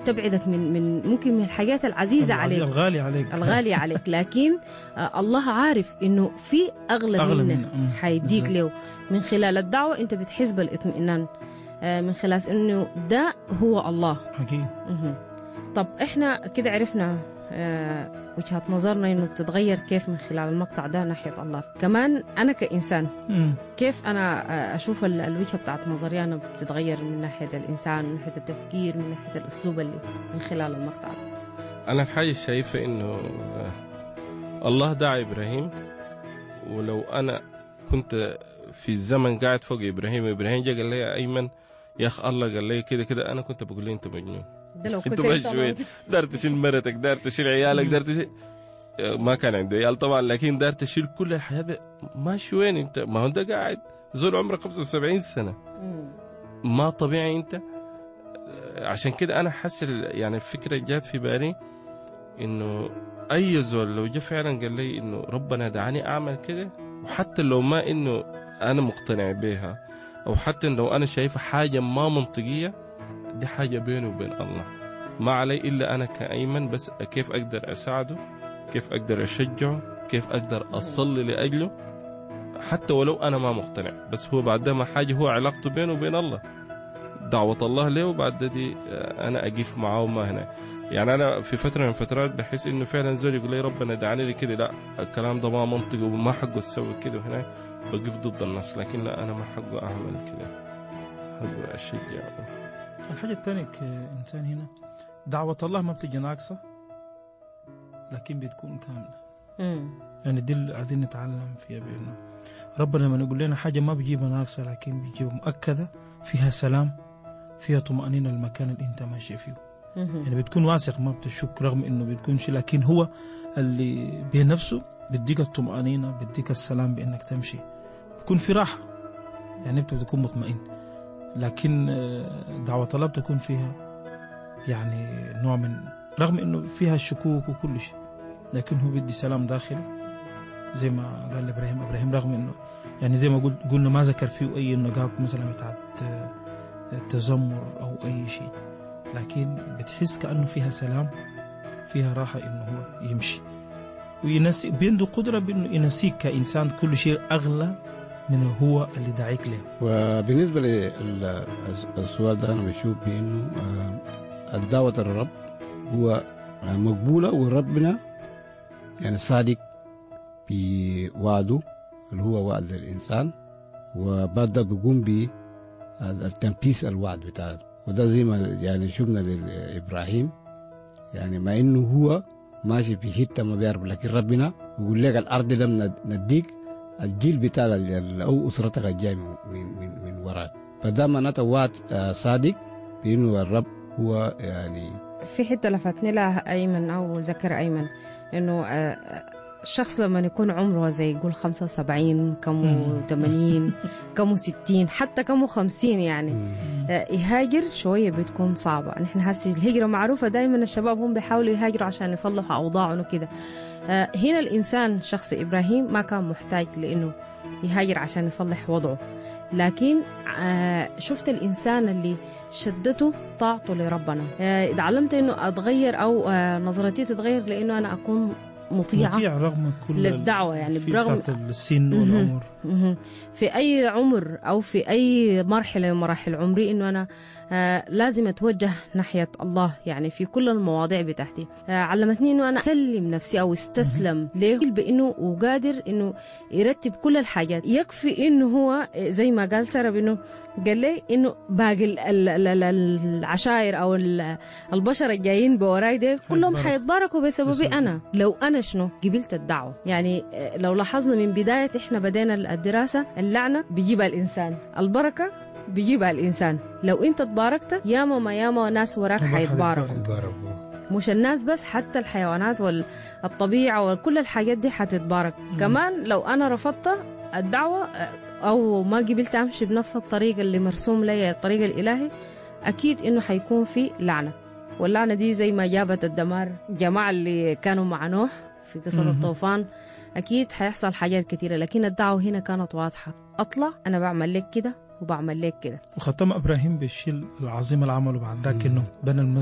تبعدك من من ممكن من الحاجات العزيزه العزيز- عليك الغالي عليك الغالية عليك لكن آه، الله عارف انه في اغلى, أغلى منه منه. مم. حيديك بالظبط. له من خلال الدعوة انت بتحس بالاطمئنان آه، من خلال انه ده هو الله حقيقي مهم. طب احنا كده عرفنا آه، وجهة نظرنا انه بتتغير كيف من خلال المقطع ده ناحية الله كمان انا كإنسان مم. كيف انا آه، اشوف ال- الوجهة بتاعت نظري انا بتتغير من ناحية الانسان من ناحية التفكير من ناحية الاسلوب اللي من خلال المقطع ده انا الحاجه شايفه انه آه، الله دعا ابراهيم ولو انا كنت في الزمن قاعد فوق ابراهيم ابراهيم جا قال لي يا ايمن يا اخ الله قال لي كده كده انا كنت بقول له انت مجنون ده لو كنت انت انت مشوي موجود. دار تشيل مرتك دار تشيل عيالك دار تشيل آه، ما كان عنده عيال طبعا لكن دار تشيل كل الحياه ده ماشي وين انت ما هو انت قاعد زول عمرك 75 سنه مم. ما طبيعي انت عشان كده انا حاسس ال- يعني الفكره جات في بالي انه اي زول لو جه فعلا قال لي انه ربنا دعاني اعمل كده وحتى لو ما انه انا مقتنع بها او حتى لو انا شايفها حاجه ما منطقيه دي حاجه بيني وبين الله ما علي الا انا كايمن بس كيف اقدر اساعده كيف اقدر اشجعه كيف اقدر اصلي لاجله حتى ولو انا ما مقتنع بس هو بعد ده ما حاجه هو علاقته بينه وبين الله دعوة الله له وبعد ده دي آه، أنا أقف معاه وما هنا يعني أنا في فترة من الفترات بحس إنه فعلا زول يقول لي ربنا دعاني لي كده لا الكلام ده ما منطقي وما حقه تسوي كده وهنا بقف ضد الناس لكن لا أنا ما حقه أعمل كده حقه أشجع الحاجة الثانية كإنسان هنا دعوة الله ما بتجي ناقصة لكن بتكون كاملة مم. يعني دي اللي عايزين نتعلم فيها بأنه ربنا لما يقول لنا حاجة ما بيجيبها ناقصة لكن بيجيبها مؤكدة فيها سلام فيها طمأنينة المكان اللي أنت ماشي فيه مهم. يعني بتكون واثق ما بتشك رغم انه بتكون شيء لكن هو اللي بنفسه بيديك الطمأنينة بيديك السلام بانك تمشي بيكون في راحة يعني انت بتكون مطمئن لكن آه، دعوة الله بتكون فيها يعني نوع من رغم انه فيها الشكوك وكل شيء لكن هو بيدي سلام داخلي زي ما قال ابراهيم ابراهيم رغم انه يعني زي ما قلت قلنا ما ذكر فيه اي نقاط مثلا بتاعت آه، تذمر او اي شيء لكن بتحس كأنه فيها سلام فيها راحة إنه هو يمشي وينسي بينده قدرة بإنه ينسيك كإنسان كل شيء أغلى من هو اللي داعيك له وبالنسبة للسؤال ده أنا بشوف بأنه آه، الدعوة الرب هو آه، مقبولة وربنا يعني صادق بوعده اللي هو وعد الإنسان وبعد ده بيقوم بالتنفيذ الوعد بتاعه وده زي ما يعني شفنا لإبراهيم يعني مع إنه هو ماشي في حتة ما بيعرف لكن ربنا يقول لك الأرض دي لم نديك الجيل بتاع ال- او اسرتك الجاي من من من, من وراك فده معناته وعد آه، صادق بانه الرب هو يعني في حته لفتني لها ايمن او ذكر ايمن انه آه، الشخص لما يكون عمره زي يقول 75 كمو 80 كمو 60 حتى كمو 50 يعني آه، يهاجر شوية بتكون صعبة نحن هسه الهجرة معروفة دائما الشباب هم بيحاولوا يهاجروا عشان يصلحوا أوضاعهم وكده آه، هنا الإنسان شخص إبراهيم ما كان محتاج لأنه يهاجر عشان يصلح وضعه لكن آه، شفت الإنسان اللي شدته طاعته لربنا آه، اتعلمت أنه أتغير أو آه، نظرتي تتغير لأنه أنا أكون مطيعة مطيع رغم كل للدعوة يعني في برغم- بتاعت السن مهم. والعمر مهم. في اي عمر او في اي مرحله من مراحل عمري انه انا آه لازم اتوجه ناحيه الله يعني في كل المواضيع بتاعتي آه علمتني انه انا اسلم نفسي او استسلم له بانه وقادر انه يرتب كل الحاجات يكفي انه هو زي ما قال سرب انه قال لي انه باقي ال- ال- ال- ال- العشائر او ال- البشر الجايين بوراي ده كلهم هيتبارك. حيتباركوا بسببي بسبب- انا لو انا شنو قبلت الدعوه يعني آه، لو لاحظنا من بدايه احنا بدينا الدراسه اللعنه بيجيبها الانسان البركه بيجيبها الانسان لو انت تباركت ياما ما ياما ناس وراك الله حيتباركوا حيتبارك. مش الناس بس حتى الحيوانات والطبيعة وكل الحاجات دي حتتبارك كمان لو أنا رفضت الدعوة آه، أو ما قبلت أمشي بنفس الطريقة اللي مرسوم لي الطريق الإلهي أكيد إنه حيكون في لعنة واللعنة دي زي ما جابت الدمار الجماعة اللي كانوا مع نوح في قصة مهم. الطوفان أكيد حيحصل حاجات كثيرة لكن الدعوة هنا كانت واضحة أطلع أنا بعمل لك كده وبعمل لك كده وختم ابراهيم بالشيء العظيم اللي عمله بعد ذاك انه بنى المسجد